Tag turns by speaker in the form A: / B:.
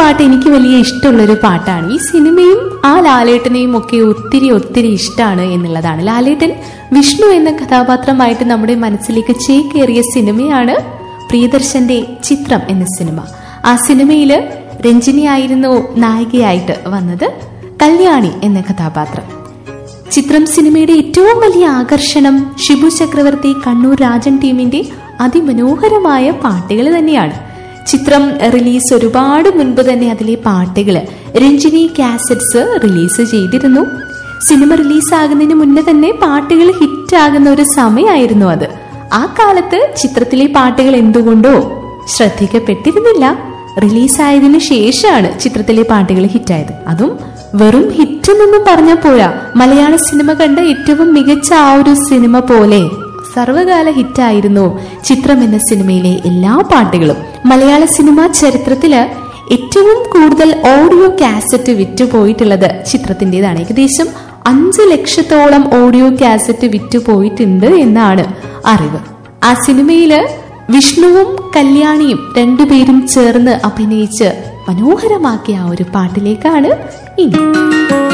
A: പാട്ട് എനിക്ക് വലിയ ഇഷ്ടമുള്ളൊരു പാട്ടാണ് ഈ സിനിമയും ആ ലാലേട്ടനെയും ഒക്കെ ഒത്തിരി ഒത്തിരി ഇഷ്ടമാണ് എന്നുള്ളതാണ് ലാലേട്ടൻ വിഷ്ണു എന്ന കഥാപാത്രമായിട്ട് നമ്മുടെ മനസ്സിലേക്ക് ചേക്കേറിയ സിനിമയാണ് പ്രിയദർശന്റെ ചിത്രം എന്ന സിനിമ ആ സിനിമയില് രഞ്ജിനി ആയിരുന്നു നായികയായിട്ട് വന്നത് കല്യാണി എന്ന കഥാപാത്രം ചിത്രം സിനിമയുടെ ഏറ്റവും വലിയ ആകർഷണം ഷിബു ചക്രവർത്തി കണ്ണൂർ രാജൻ ടീമിന്റെ അതിമനോഹരമായ പാട്ടുകൾ തന്നെയാണ് ചിത്രം റിലീസ് ഒരുപാട് മുൻപ് തന്നെ അതിലെ പാട്ടുകൾ രഞ്ജിനി കാസറ്റ്സ് റിലീസ് ചെയ്തിരുന്നു സിനിമ റിലീസാകുന്നതിന് മുന്നേ തന്നെ പാട്ടുകൾ ഹിറ്റാകുന്ന ഒരു സമയമായിരുന്നു അത് ആ കാലത്ത് ചിത്രത്തിലെ പാട്ടുകൾ എന്തുകൊണ്ടോ ശ്രദ്ധിക്കപ്പെട്ടിരുന്നില്ല റിലീസായതിനു ശേഷമാണ് ചിത്രത്തിലെ പാട്ടുകൾ ഹിറ്റായത് അതും വെറും ഹിറ്റ് എന്നൊന്നും പറഞ്ഞാൽ പോരാ മലയാള സിനിമ കണ്ട ഏറ്റവും മികച്ച ആ ഒരു സിനിമ പോലെ സർവകാല ഹിറ്റായിരുന്നു ചിത്രം എന്ന സിനിമയിലെ എല്ലാ പാട്ടുകളും മലയാള സിനിമാ ചരിത്രത്തില് ഏറ്റവും കൂടുതൽ ഓഡിയോ കാസറ്റ് വിറ്റുപോയിട്ടുള്ളത് ചിത്രത്തിൻ്റെതാണ് ഏകദേശം അഞ്ച് ലക്ഷത്തോളം ഓഡിയോ കാസറ്റ് വിറ്റുപോയിട്ടുണ്ട് എന്നാണ് അറിവ് ആ സിനിമയില് വിഷ്ണുവും കല്യാണിയും രണ്ടുപേരും ചേർന്ന് അഭിനയിച്ച് മനോഹരമാക്കിയ ആ ഒരു പാട്ടിലേക്കാണ് ഇനി